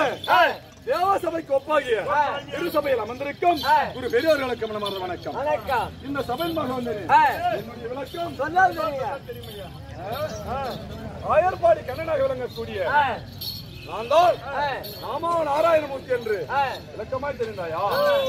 தேவசபைக்கு ஒப்பாகிய திருசபையில் அமர்ந்திருக்கும் குரு பெரியவர்களுக்கு மனமார்ந்த வணக்கம் வணக்கம் இந்த சபை மகவந்தனே ஆ, என்னுடைய விளக்கம் சொன்னால் தெரியுங்க. ஆயர்பாடி கண்ணனாக விளங்கக்கூடிய ஆ, நான் தான் ஆ, நாமா நாராயணமூர்த்தி என்று ஆ. விளக்கமாய் தெரிந்தாயா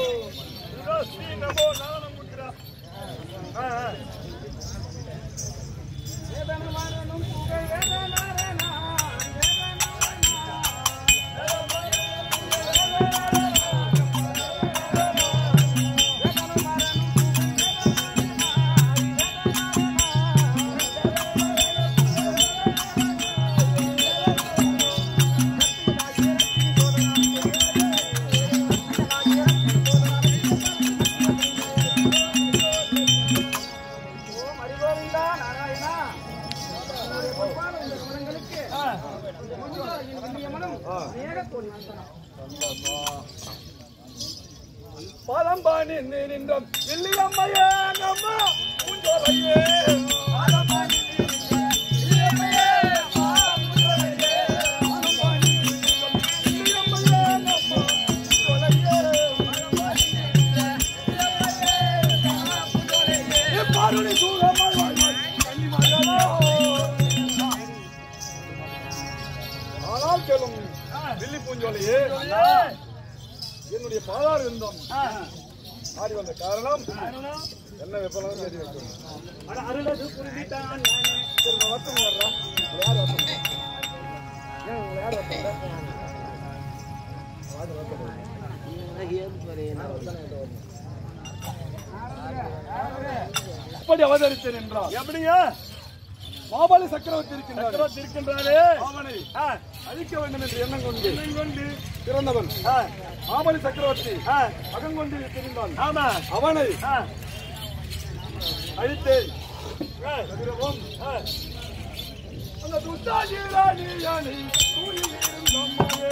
ஓம் ஹரிகோவிந்தா, நாராயணா. உன்னுடைய பொறுப்பான இந்த குணங்களுக்கு இந்த முருகா, என் இனிய மனம் மேகத்தோல் நந்தனம். பாதம் பாணி நின்றும் இல்லையம்மையே அம்மா பூஞ்சோலையே பாதம் பாணி ஆனால் கேளும் வில்லி பூஞ்சோலையே என்னுடைய பாதார் இருந்தோம் ஆடி வந்த காரணம் என்ன வெப்பலாம் சரி வைக்கணும் சரி நான் வட்டம் வர்றேன் யார் வட்டம் ஏன் உங்களை யார் வட்டம் அப்படி அவதரித்தேன் என்றார் எப்படிங்க மாபாலி சக்கரவர்த்தி இருக்கின்றார் சக்கரவர்த்தி இருக்கின்றாரே அவனை ஆ, அழிக்க வேண்டும் என்று எண்ணம் கொண்டு கொண்டு பிறந்தவன் ஆ, மாபாலி சக்கரவர்த்தி ஆ, அகங்கொண்டு தெரிந்தான் ஆமா அவனை ஆ, அழித்தேன் ஆ, கதிரவம் ஆ. அந்த துஷ்டாஜி ராணி யானி சூரியன் அம்மாவே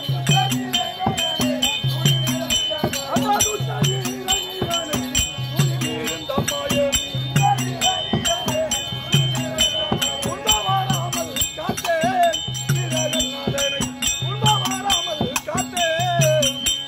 அந்த துஷ்டாஜி ராணி யானி சூரியன் அம்மாவே உண்டவாராமல் காத்தேன் வீரர்கள் நாதனை உண்டவாராமல் காத்தேன்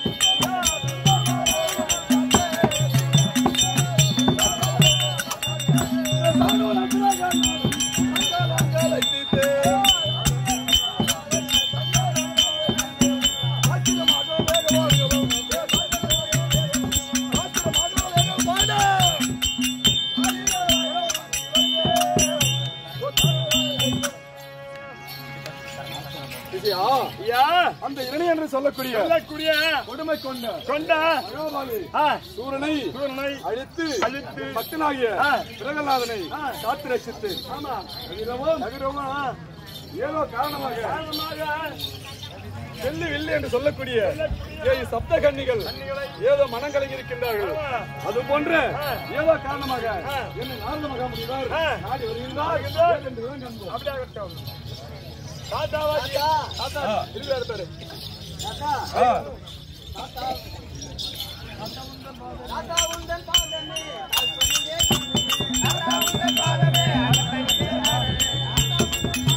விஜயா, ஐயா அந்த இரணி என்று சொல்லக்கூடிய சொல்லக்கூடிய கொடுமை கொண்ட கொண்ட மகாபாலி ஆ, சூரனை சூரனை அழித்து அழித்து பக்தனாகிய ஆ. பிரகலாதனை ஆ. காத்து ரசித்து ஆமா கதிரவம் நகரமா ஏதோ காரணமாக காரணமாக வெள்ளி வெள்ளி என்று சொல்லக்கூடிய ஏழு சப்த கன்னிகள் ஏதோ மனங்கலங்கி இருக்கின்றார்கள் அது போன்ற ஏதோ காரணமாக என்னை நாரத மகாமுனிவர் நாடி வருகின்றார் என்று கண்டோம் அப்படியாகட்டும் தாத்தாவாச்சியா தாத்தா திருவிழா இருப்பாரு தாத்தா உந்தன் பாதமே, தாய் சொன்னதே சொன்னதே. தாத்தா உந்தன் பாதமே, அடக்கமே ஆரமே.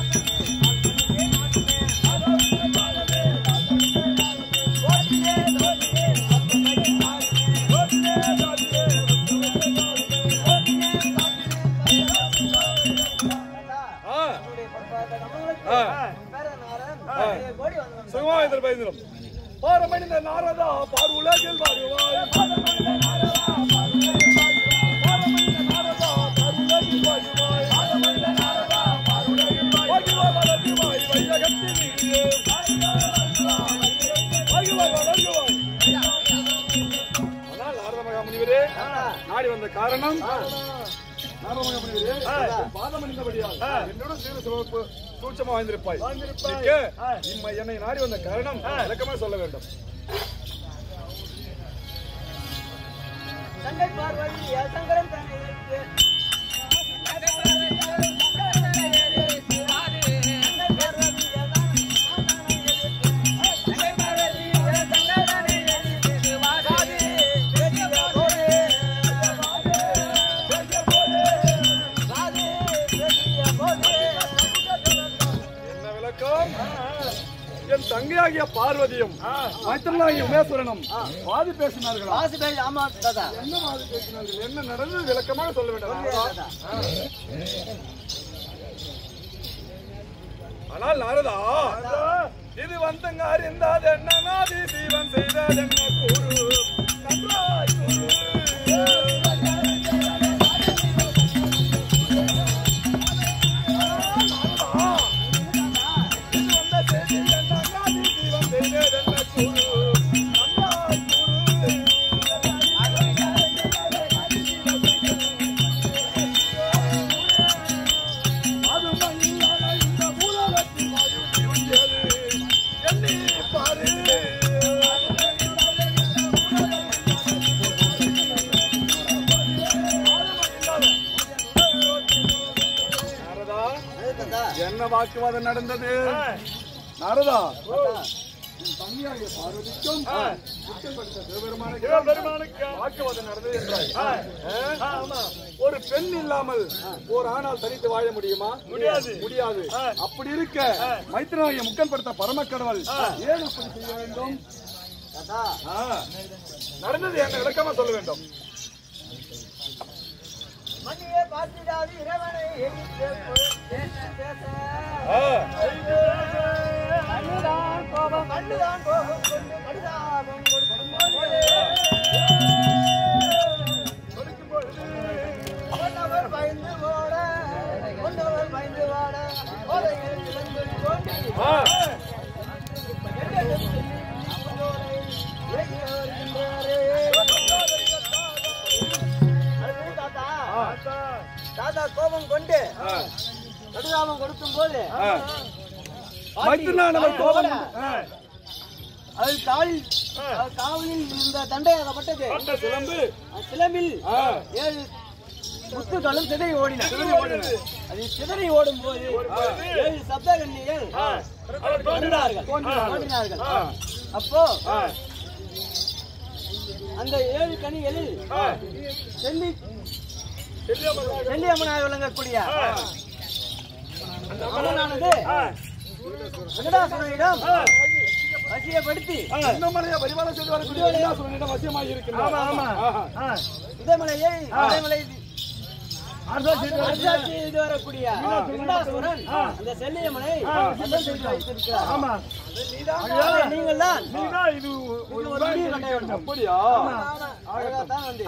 ஆ, உன்னுடைய பண்பாட்ட நம்மளுக்கு ஆ. பேரனாரன் ஆ. ஏழு கோடி வந்தவன். சுகமாயத்தில் பயந்திரும் பாரமணிந்த நாரதா பார் உலகில் வருவாய் பாரமணிந்த நாரதா பார் உலகில் வருவாய் பாரமணிந்த நாரதா பார் உலகில் வருவாய் பாரமணிந்த நாரதா பார் உலகில் வருவாய் வளர்வாய் வையகத்தில் நீயே வருவாய் வளர்வாய் ஆனால் நாரத மகாமுனிவரே நாடி வந்த காரணம் நாரத மகாமுனிவரே பாதம் அணிந்தபடியால் என்னோட சீர சிவப்பு சூட்சமா வாழ்ந்திருப்பாய் மிக்க இம்மை என்னை நாடி வந்த காரணம் விளக்கமா சொல்ல வேண்டும் தங்கை பார்வதி சங்கரன் தன்னை ஏற்று. தங்கை பார்வதி என்ன விளக்கம் என் தங்கையாகிய பார்வதியும் மைத்திரனாகிய உமேஸ்வரனும் வாதி பேசினார்களா வாசி பேசி ஆமா தாத்தா என்ன வாதி பேசினார்கள் என்ன நடந்தது விளக்கமாக சொல்ல வேண்டும் ஆனால் நாரதா இது வந்தங்க அறிந்தாது என்ன நாதி தீவன் செய்தது என்ன கூறு நன்றாய் கூறு. நாரதா, இது வந்த செய்தி என்ன நாதி தீவன் செய்தது என்ன கூறு நன்றாய் கூறு. அது மயிலான இந்த உலகத்தில் வாயுத்தி வந்தது. எண்ணி பாரு. நாரதா, தாத்தா என்ன வாக்குவாதம் நடந்தது நாரதா என் தம்பியாகிய பார்வதிக்கும் புத்தன்படுத்த சிவபெருமானுக்கும் வாக்குவாதம் நடந்தது என்றாய் ஆ? ஒரு பெண் இல்லாமல் ஒரு ஆணால் தனித்து வாழ முடியுமா முடியாது முடியாது அப்படி இருக்க மைத்திரனாகிய முக்கன் படுத்த பரமக்கடவுள் ஏன் அப்படி செய்ய வேண்டும் தாத்தா ஆ. நடந்தது என்ன விளக்கமா சொல்ல வேண்டும் மணியே பார்த்திடாது இறைவனை எதிர்த்து பேச பேச ஆ. கண்ணுதான் கோபம் கண்ணுதான் கோபம் கொண்டு கடிதாபம் கொடுக்கும் போது கொடுக்கும் பொழுது கொண்டவர் பயந்து ஓட கொண்டவர் பயந்து வாட ஓலையில் இழந்து தோண்டி ஆ. எண்ணெய் சொல்லி புதோரை இறங்கி வருகின்றாரே. அது தாத்தா தாத்தா கோபம் கொண்டு ஆ. கடுதாபம் கொடுக்கும் போது ஆ. மைத்திரனானவர் கோபம் ஆ. அது காலில் அது காவலில் இந்த தண்டையாகப்பட்டது அந்த சிலம்பு சிலம்பில் ஆ. ஏழு முத்துகளும் சிதறி ஓடின சிதறி ஓடின. அது சிதறி ஓடும் போது ஏழு சப்த கண்ணிகள் அவர் தோன்றினார்கள். தோன்றினார்கள் ஆ. அப்போ ஆ. அந்த ஏழு கனிகளில் ஆ. செல்லி செல்லியம்மனாக. செல்லியம்மனாக விளங்கக்கூடிய ஆ. அந்த அம்மனானது வெங்கடாசுரனிடம் வசியப்படுத்தி இன்னமலையா பரிமாணம் செய்து வரக்கூடிய வில்லாசுரனிடம் வசியமாகி இருக்கின்றார். ஆஹா. இதமலையை இதமலை அரசாட்சி செய்து வரக்கூடிய வெங்கடாசுரன் அந்த செல்லியம்மனை வசம் செய்து வைத்திருக்கிறார் ஆகவே நீங்கள் தான் இது ஒரு முடிவு கட்ட வேண்டும். அப்படியா ஆகத்தான் வந்து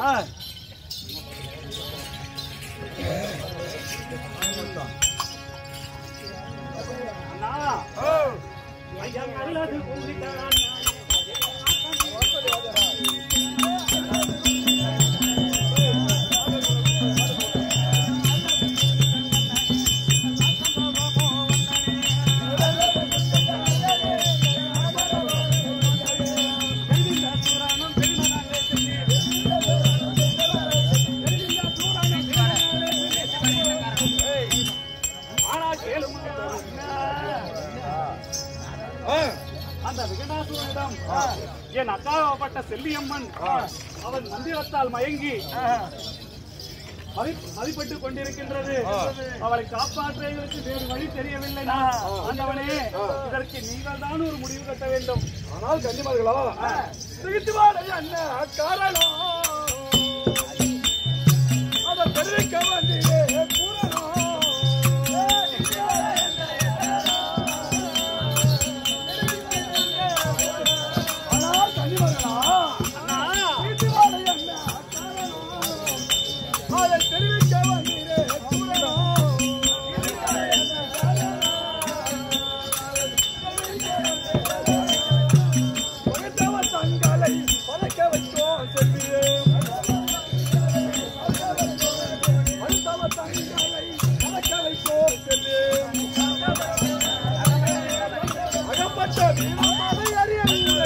ஆ. அந்த விகடாசுரனிடம் என் அக்காவப்பட்ட செல்லியம்மன் அவன் மந்திரத்தால் மயங்கி மதி- மதிப்பட்டுக் கொண்டிருக்கின்றது அவளை காப்பாற்ற எங்களுக்கு வேறு வழி தெரியவில்லை ஆண்டவனே இதற்கு நீங்கள் தான் ஒரு முடிவு கட்ட வேண்டும் ஆனால் கன்னிமார்களா சிகித்து வாழை என்ன காரணம் அதை தெரிவிக்க வேண்டியே கூறணும் ஆனால் கன்னிமார்களா சிகித்து வாழை என்ன காரணம் அதை தெரிவிக்க வேண்டியே கூறணும் படைத்தவ தங்களை பறக்க வைத்தோம் செல்வியே. படைத்தவ தங்களை பறக்க வைத்தோம் செல்வியே. அகப்பட்ட வீரமதை அறியவில்லை.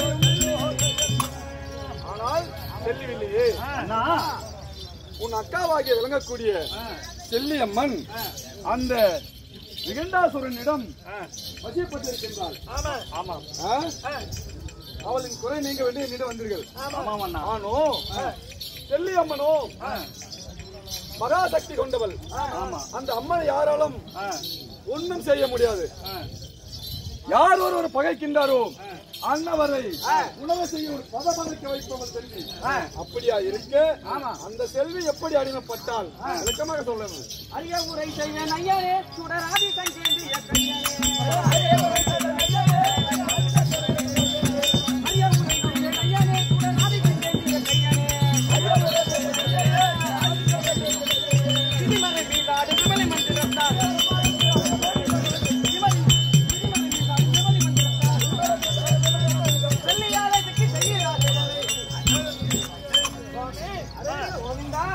ஆனால் செல்வில்லையே உன் அக்காவாகிய விளங்கக்கூடிய செல்லியம்மன் அந்த விகண்டாசுரனிடம் வசியப்பட்டிருக்கின்றாள் ஆ? அவளின் குறை நீங்க வேண்டிய என்னிடம் வந்தீர்கள் ஆனோ செல்லியம்மனோ மகாசக்தி கொண்டவள் அந்த அம்மனை யாராலும் ஒண்ணும் செய்ய முடியாது யார் ஒருவர் பகைக்கின்றாரோ அன்னவரை உணவு செய்ய ஒரு பதமளிக்க வைப்பவர் செல்வி அப்படியா இருக்கு அந்த செல்வி எப்படி அடிமைப்பட்டால் விளக்கமாக சொல்லணும் அரிய உரை செய்வேன் ஐயனே சுடராதி சங்கேந்திய கையனே அரிய உரை செய்வேன் ஐயனே சுடராதி சங்கேந்திய கையனே சிதிமறை மீதாடு விமலை மந்திரத்தார் சிதிமறை மீதாடு விமலை மந்திரத்தார் செல்லியாளருக்கு செய்கிறார் கோவிந்தா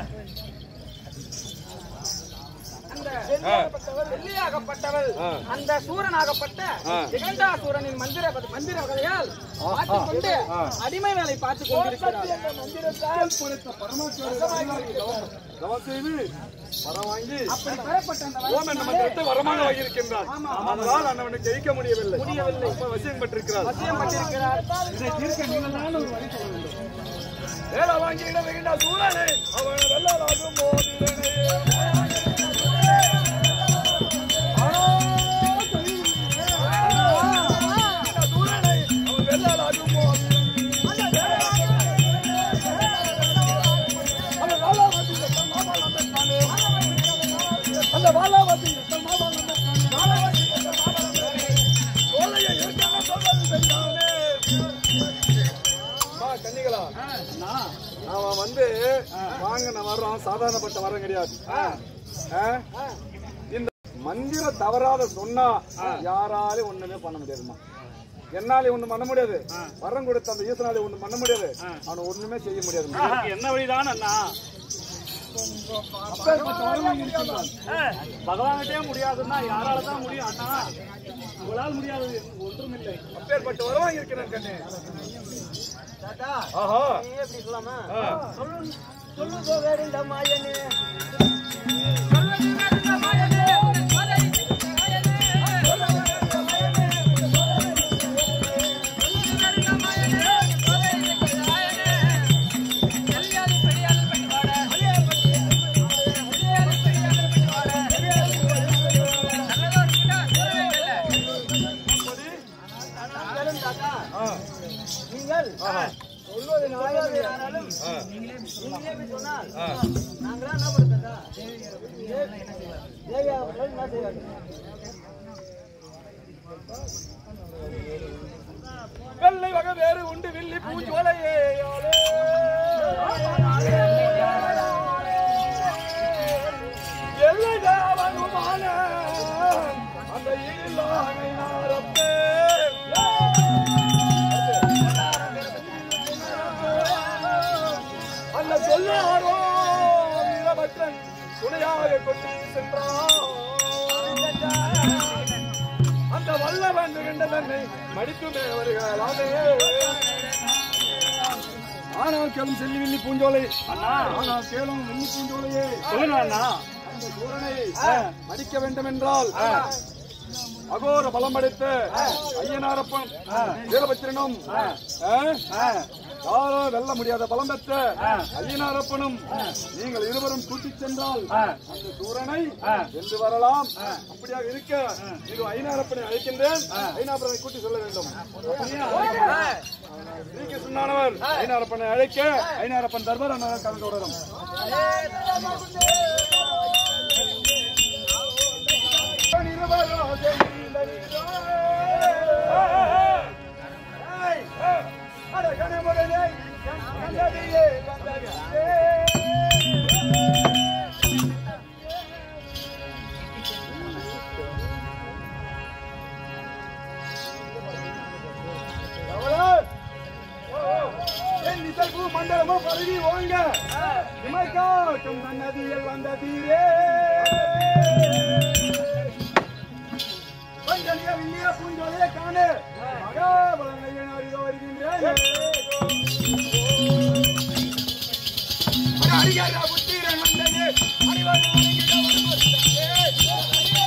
அந்த வெள்ளியாகப்பட்டவள் அந்த சூரனாகப்பட்ட ஜெகண்டாசூரனின் மந்திர மந்திர கதையால் பார்த்துக் கொண்டு அடிமை வேலை பார்த்துக் கொண்டிருக்கிறார் தவம் செய்து வரம் வாங்கி அப்படி பெறப்பட்ட அந்த ஓம் என்ற மந்திரத்தை வரமாக வாங்கியிருக்கின்றார் அதனால் அண்ணவனை ஜெயிக்க முடியவில்லை முடியவில்லை வசியம் பெற்றிருக்கிறார் வசியம் பட்டிருக்கிறார் இதை தீர்க்க நீங்களான ஒரு வழி சொல்ல வேண்டும் வேல வாங்கிட வேண்டாம் சூழலே அவன் வெள்ளராகும் போதிலனே சூழலை அவன் வெள்ளராகும் அந்த வாலாவதி சோலையை ஏற்கனவே சொல்வது சரிதானே அம்மா, கன்னிகளா அவன் வந்து வாங்கின வர்றோம் சாதாரணப்பட்ட வரம் கிடையாது ஆ? இந்த மந்திர தவறாத சொன்னா யாராலையும் ஒண்ணுமே பண்ண முடியாதுமா என்னாலே ஒண்ணு பண்ண முடியாது வரம் கொடுத்த அந்த ஈசனாலே ஒண்ணு பண்ண முடியாது அவனை ஒண்ணுமே செய்ய முடியாது இதுக்கு என்ன வழிதான் அண்ணா பகவான்கிட்டே முடியாதுன்னா யாரால தான் முடியும் அண்ணா உங்களால் முடியாதது ஒன்றுமில்லை அப்பேற்பட்ட வரம் வாங்கியிருக்கிறேன் கண்ணே தாத்தா ஆஹா நீ எப்படி சொல்லாமா ஆ. சொல்லு சொல்லுதோ வேறிந்த மாயனே ஆ. நீங்கள் சொல்வது நியாயமே ஆனாலும் நீங்களே இப்படி சொன்னால் நாங்களா என்ன பண்ணுறதா தேவியாக என்ன செய்வாங்க வெள்ளை வகை வேறு உண்டு வில்லி பூஞ்சோலையே எல்லை தேவனுமான அந்த இல்லாமை நாரப்பே அந்த சொல்லாரோ வீரபத்ரன் துணையாக கொண்டு சென்றான் அந்த வல்லவன் தன்னை மடிக்குமே வருகலாமே ஆனால் கேளும் செல்லி வில்லி பூஞ்சோலை ஆனால் கேளும் வெள்ளி பூஞ்சோலையே சொல்லுங்க அண்ணா அந்த சூரனை மடிக்க வேண்டும் என்றால் அகோர பலம் அடைத்த ஐயனாரப்பன் வீரபத்திரனும் யாரோ வெல்ல முடியாத பலம் பெற்ற ஐயனாரப்பனும் நீங்கள் இருவரும் கூட்டிச் சென்றால் அந்த சூரனை வென்று வரலாம் அப்படியாக இருக்க இது ஐநாரப்பனை அழைக்கின்றேன் ஐநாரப்பனை கூட்டி சொல்ல வேண்டும் ஸ்ரீகிருஷ்ணனானவர் ஐநாரப்பனை அழைக்க ஐநாரப்பன் தர்பார் அண்ணன் கலந்து தொடரும் மண்டலமும் பரவி ஓங்க இமைக்காட்டும் நன்னதியில் வந்த தீரே பஞ்சலிய வில்லிய பூஞ்சோலையை காணு மகாபலனையன் அறிக வருகின்றேன் அடிகாரா புத்திரன் வந்தது அறிவாளி வணங்கிட வருவதே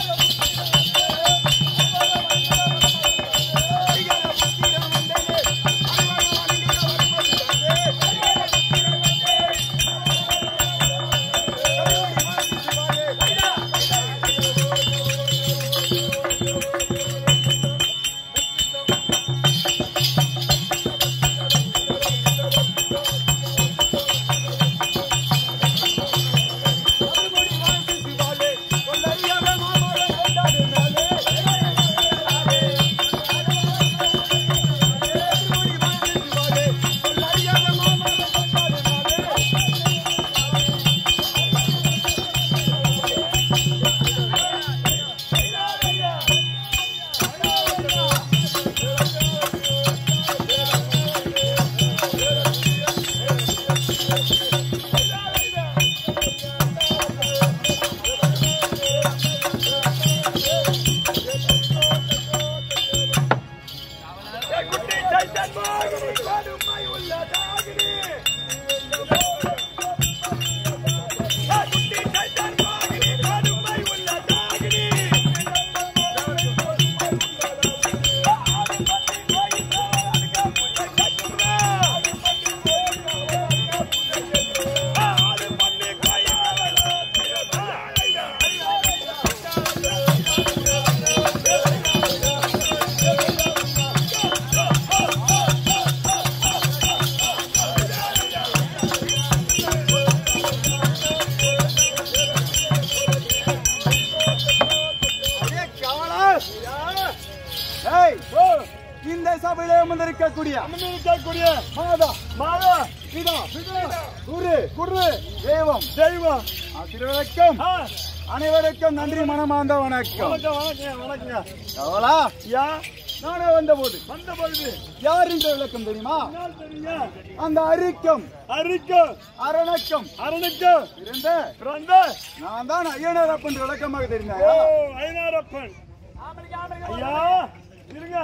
டேய் இந்த சபையிலே அமர்ந்திருக்கக்கூடிய அமர்ந்திருக்கக்கூடிய மாதா மாதா பிதா குரு குரு தெய்வம் தெய்வம் ஆசீர்வதிக்கும் ஆ, அனைவருக்கும் நன்றி மனமார்ந்த வணக்கம் வணக்கம் வணக்கம் வணக்கங்க அவளா யா நானே வந்த போது வந்த பொழுது யார் என்ற விளக்கம் தெரியுமா என்ன தெரியுங்க அந்த அரிக்கம் அரிக்கும் அரணக்கம் அரணுக்கும் இருந்த பிறந்த நான் தான் ஐயனார் அப்பன் விளக்கமாக ஓ தெரிந்தாயா ஐநாரப்பன் ஐயா இருங்க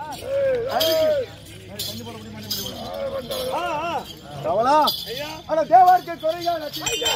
ஆ, ஆ. அவளா ஐயா அட தேவார்க்கு குறைகள்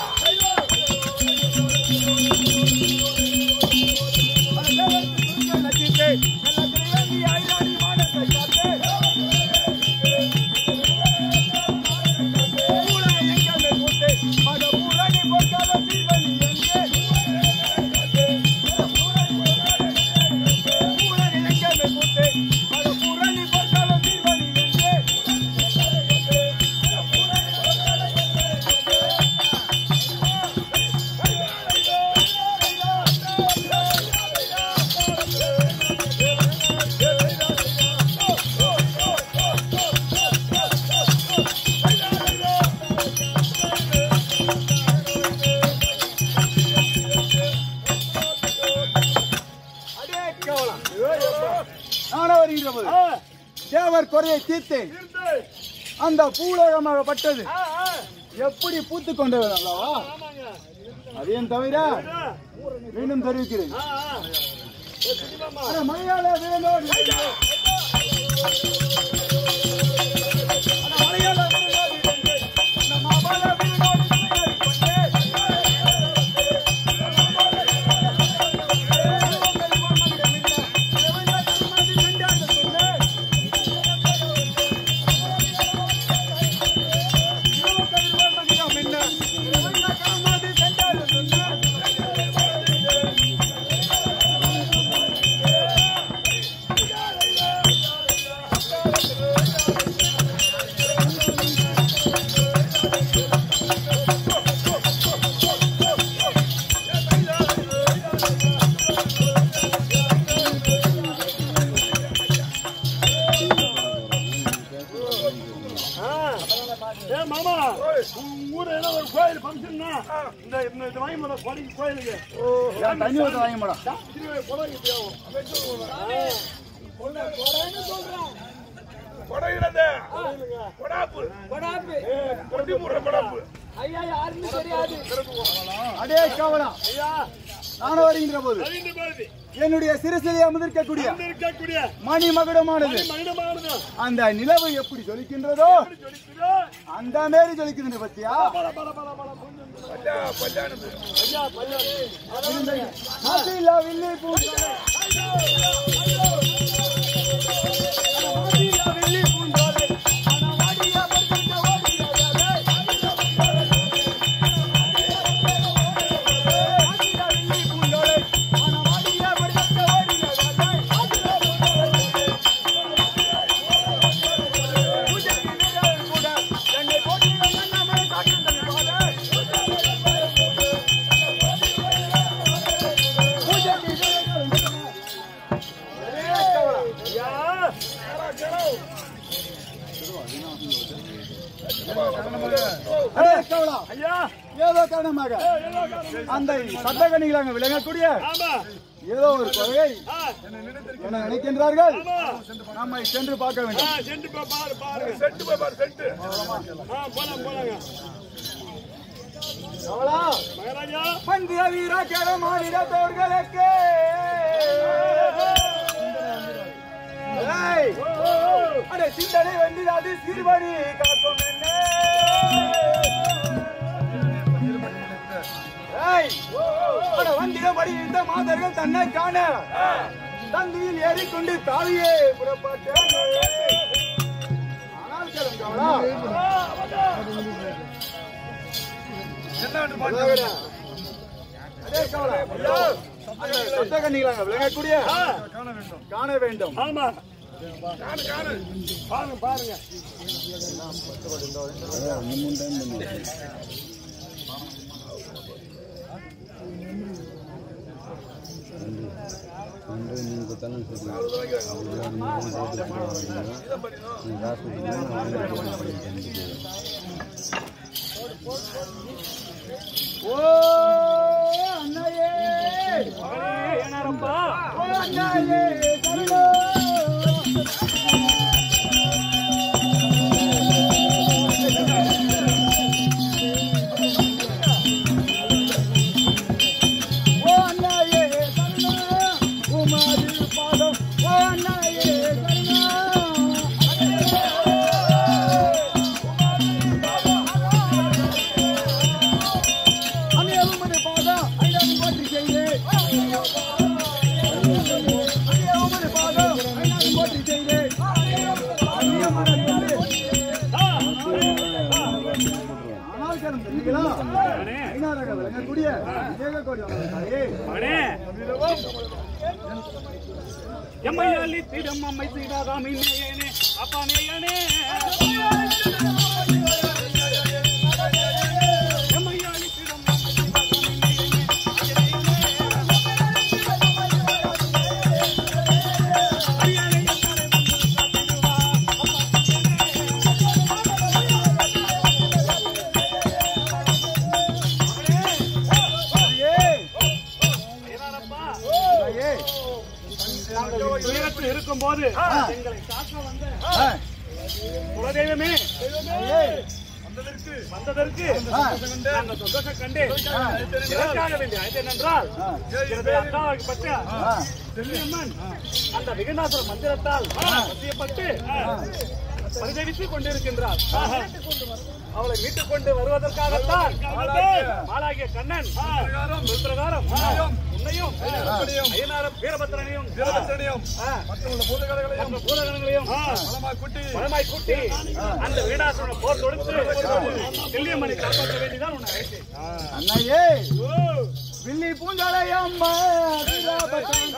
நானே வருகின்ற போது ஆ, தேவர் குறையை தீர்த்தேன் இருந்து. அந்த பூலோகமாகப்பட்டது ஆ, ஆ. எப்படி பூத்து கொண்டு அல்லவா ஆமாங்க அதையும் தவிர ஆ, மீண்டும் தெரிவிக்கிறேன் ஆ, ஆ. ஏ, சுத்திமாமா. அட, மலையாள வீரனோடு ஆ. ஏ, மாமா உங்க ஊர்ல ஏதோ ஒரு கோயில் ஃபங்க்ஷன்னா இந்த இந்த இது வாங்கி போன கோயில் கோயிலுக்கு ஏன் தண்ணி ஊற்ற வாங்க மேடம் திருவே குடம் இப்படியாகும் கொடைகிறது கொடாப்பு கொட்டி முறை கொடாப்பு அதே கவனம் ஐயா நானும் வருகின்ற போது அறிந்து பாருதி என்னுடைய சிறுசிலே அமர்ந்திருக்கக்கூடிய இருக்கக்கூடிய மணி மகுடமானது மனிதமானது அந்த நிலவு எப்படி ஜொலிக்கின்றதோ ஜொலிக்குதோ அந்த மாரி ஜொலிக்குதுன்னு பத்தியா பல பல பல பல கொஞ்சம் பல்லா பல்லானது ஐயா பையன் மாசிலா வில்லி பூந்தோலை. மாசிலா வில்லி பூந்தோலை. மணவாடியா படுத்திருக்க ஓடியாதே. மாசிலா வில்லி பூந்தோலை. மணவாடியா படுத்திருக்க ஓடியாதே. பூஜைக்கு நிழல் கூட என்னை போற்றி வந்தனமே காக்கின்றன போல. பூஜைக்கு நிழல் கூட. அதே கவலம். ஐயா அதே கவலம். ஐயா ஏதோ காரணமாக ஏதோ காரணம். அந்த சட்டகணிகளாக விளங்கக்கூடிய ஆமா ஏதோ ஒரு குறையை ஆ, என நினைக்கின்றார்கள் ஆமா நம்மை சென்று பார்க்க ஆ, வேண்டும் சென்று பா- பாரு பாருங்க செட்டு பாரு செட்டு ஆ, போலாம் போலாங்க கவலா மகாராஜா மந்திர வீர கேட மாநில தோர்களுக்கு ஏய், அட சிந்தனை வென்றிடாது சீர்வழி காக்கும் என்ன ஏய், அட வந்திடபடி இந்த மாதர்கள் தன்னை காண தந்தியில் ஏறிக்கொண்டு தாவியே புறப்பட்டேன் ஆனால் கேளும் கவலா அதே கவலை. அந்த சப்தகன்னிகளாக விளங்கக்கூடிய காண வேண்டும் ஆமா பாருங்க பாருங்க ஓ அண்ணாயே மகனே ஏனாரப்பா ஓ அண்ணாயே கருணா ஓ அண்ணாயே கருணா உமாது பாதம் ஓ அண்ணாயே கருணா அண்ணே உமது பாதம் ஐநாடு போற்றி செய்து அண்ணே உமது பாதம் ஐநாடு போற்றி செய்து அண்ணே மனதிலே அனால்கரம் தெரியுங்களா மகனே ஐநாதக விளங்கக்கூடிய விவேக கோடி வந்தவர்களே மகனே எம்மையாலி திடம் அம்மை செய்தாதாமி நேயனே அப்பா நேயனே எம்மையாலி திடம் அம்மை செய்தாதாமி ஏனாரப்பா ஐயே நாங்கள் துயரத்தில் இருக்கும்போது எங்களை காக்க வந்த குலதெய்வமே வந்ததற்கு நாங்கள் சந்தோஷம் கண்டு இதற்காக வேண்டிய அது என்னென்றால் எனது அக்காவாகப்பட்ட செல்லியம்மன் அந்த விகநாசர மந்திரத்தால் வசியப்பட்டு பரிதவித்துக் கொண்டிருக்கின்றார் அவளை மீட்டுக் கொண்டு வருவதற்காகத்தான் மாலாகிய கண்ணன் சொல் பிரகாரம் உன்னையும் ஐயனாரும் வீரபத்திரனையும் வீரபத்திரனையும் ஆ, மற்றவங்க பூதகளையும் மற்ற பூதகணங்களையும் பலமாய் கூட்டி பலமாய் கூட்டி அந்த வீடாசுரனை போர் தொடுத்து செல்லியம்மனை காப்பாற்ற வேண்டிதான் உன்னை அழைத்தேன் அண்ணையே வில்லி பூஞ்சாலையம்மா வீராபத்ரன்.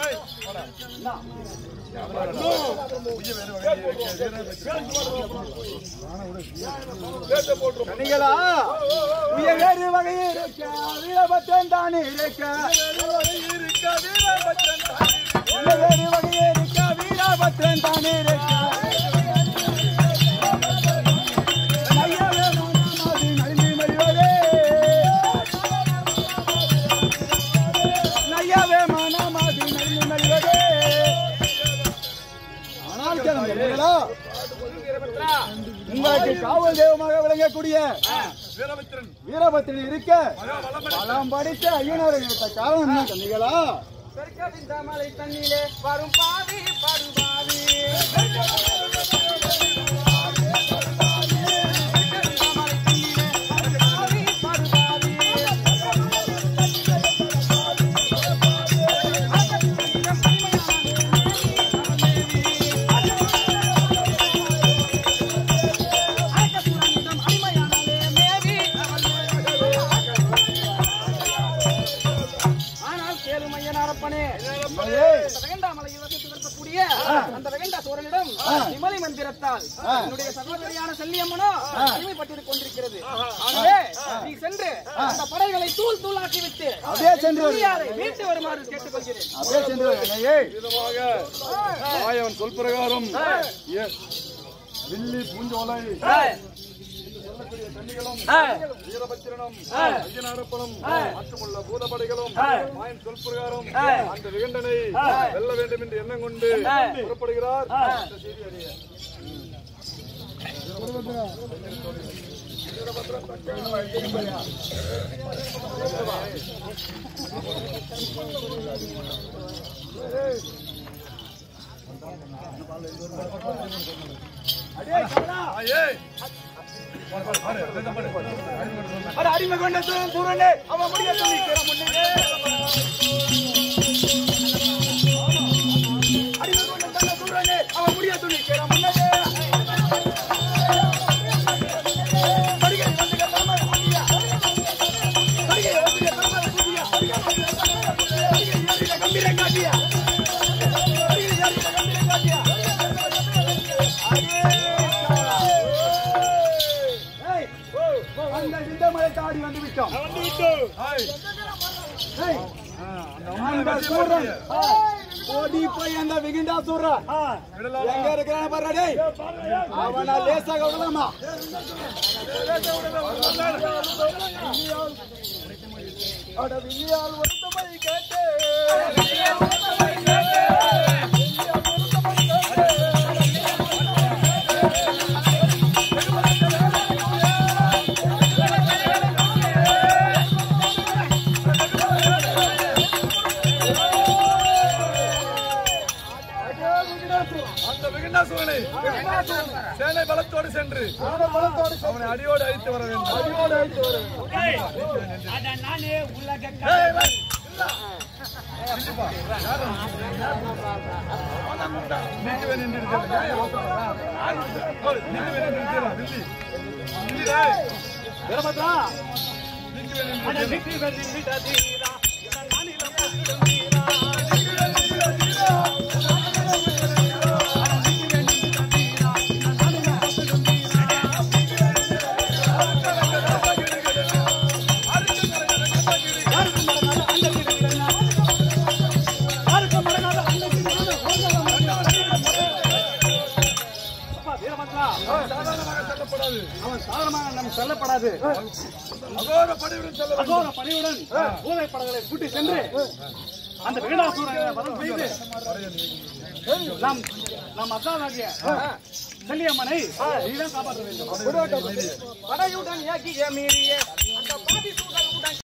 கண்ணிகளா உய வேறு வகை இருக்க வீரபத்ரன் தானே இருக்க உய வேறு வகை இருக்க வீரபத்ரன் தானே இருக்க ஐயாவே மானாமாதி நலிந்து மறிவதே. ஐயாவே மானாமாதி நலிந்து மறிவதே. ஆனால் கிளம்புகிறீர்களா? உங்களுக்கு காவல் தெய்வமாக விளங்கக்கூடிய வீரபத்திரன் வீரபத்திரன் இருக்க பலம் படித்த ஐயனார் இருக்க காரணம் என்ன கண்ணிகளா மலை தண்ணிலே வரும் பாவி பருபாவி ஆனால் கேளும் ஐயனாரப்பனே அந்த வேண்டாமலையில் வசித்து இருக்கக்கூடிய அந்த வேண்டா சோரனிடம் விமலை மந்திரத்தால் என்னுடைய சகோதரியான செல்லியம்மனோ அடிமைப்பட்டிருக் கொண்டிருக்கிறது ஆகவே நீ சென்று அந்த படைகளை தூள் தூளாக்கி விட்டு அப்படியே சென்று வரு. பெரியாரை மீட்டு வருமாறு கேட்டுக்கொள்கிறேன் அப்படியே சென்று வரு, கண்ணையே. விதமாக மாயவன் சொல் பிரகாரம் ஏ- வில்லி பூஞ்சோலை வீரபத்திரனும் ஐயனாரப்பனும் மற்றுமுள்ள பூதபடைகளும் மாயன் சொல் பிரகாரம் அந்த விகண்டனை வெல்ல வேண்டும் என்று எண்ணம் கொண்டு புறப்படுகிறார் இந்த செய்தி அறிய. ஆயே. பாரு, பாரு, பாரு, ரெண்டா பாரு. அட அடிமை கொண்ட சூரன் சூரனே அவன் முடிய துணிக்கிற முன்னே அடிமை கொண்ட தந்த சூரனே அவன் முடிய துணிக்கிற முன்னே வருகை வந்துக தரமர குடியா. வருகை வந்துக தரமர குடியா. வருகை ஏறிட கம்பீர காட்டியா. வருகை ஏறிட கம்பீர காட்டியா. ஏய், அந்த சிந்தமலை தாடி வந்து விட்டோம் ஆய். ஏய், ஆ, அந்த அந்த சூரன் ஓடி போய் அந்த விகிண்டா சொல்ற எங்க இருக்கிறான பாரு டேய் அவன லேசாக விடலாமா அட விழியால் வருத்தமை கேட்டே அந்த விகண்டாசுரனை சேனை பலத்தோடு சென்று அவனை அடியோடு அழித்து வர வேண்டும் அடியோடு அழித்து வர வேண்டும் ஏய், வா. நில்லுப்பா. நீங்கவே நின்றுட்டு ஓய், நீங்கவே நின்றுட்டு நில்லி. நில்லி, டேய். வீரபத்ரா நீங்கவே நின்று அட விட்டு வெறிவிட தீரா இந்த நானிலம் பத்திரம் தீரா அப்பா, வீரபத்ரா, சாதாரணமாக செல்லப்படாது அவன் சாதாரணமாக நம் செல்லப்படாது அகோர படையுடன் செல்ல வேண்டும் அகோர பணியுடன் பூதை படங்களை கூட்டி சென்று அந்த வீணாசூரனை வதம் செய்து நம் நம் அக்காவாகிய செல்லியம்மனை நீதான் காப்பாற்ற வேண்டும் படையுடன் ஏகிய மீறிய அந்த பாதி சூழல் உடன்